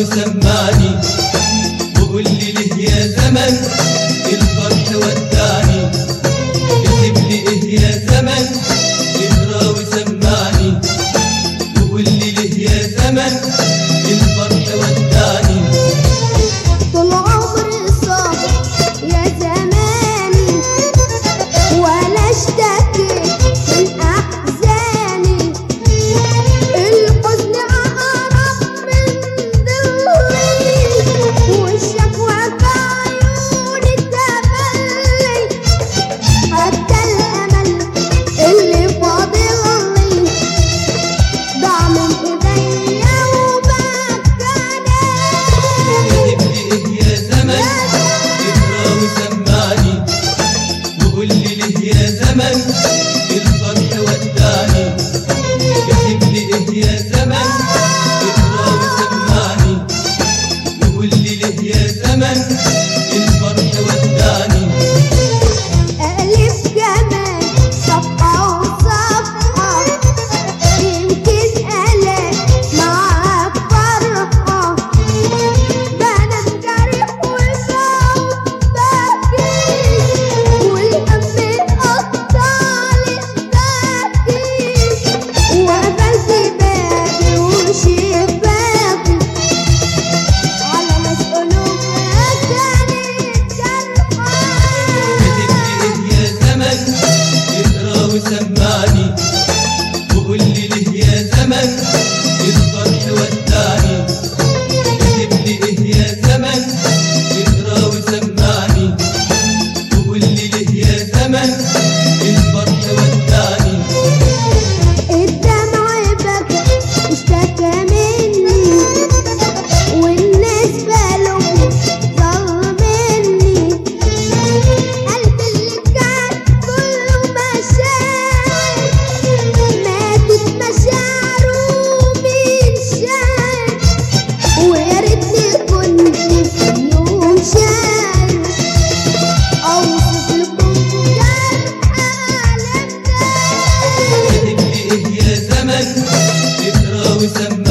وسمعني وقول لي ليه يا زمن الفرح ودعني اكتب لي ايه يا زمن اقرا وسمعني وقول لي ليه يا زمن الفرح ودعني طول عمري صابر يا زماني ولا اشتكيت من احزاني الحزن اقرب من ضلي والشكوى في عيوني تملي حتى الامل اللي فاضل لي ضاع من ايديا وبكاني اكتب لي ايه يا زمن اقرا وسمعني وقول لي ليه يا زمن الفرح ودعني اكتب لي ايه يا زمن اقرا وسمعني وقول لي ليه يا زمن الفرح ودعني ألف كمان صفحة وصفحة يمكن ألاقي معاك فرحة بنام جرح وصوت باكي والهم اتقطع لشباكي وقفلت بابي وشباكي على ناس قلوبها كانت جرحى اكتب لي ايه يا زمن اقرا وسمعني وقول لي ليه يا زمن الفرح ودعني اكتب لي ايه يا زمن اقرا وسمعني وقول لي ليه يا زمن الفرح ودعني الدمع بكى اشتكى مني والناس بالهم ظلمني قلبي اللي كان كله مشاعر ماتت مشاعره من شاعر ويا ريتني كنت في يوم شاعر اوصف لكم جرح ألم ده اكتب لي ايه يا زمن اقرا وسمعني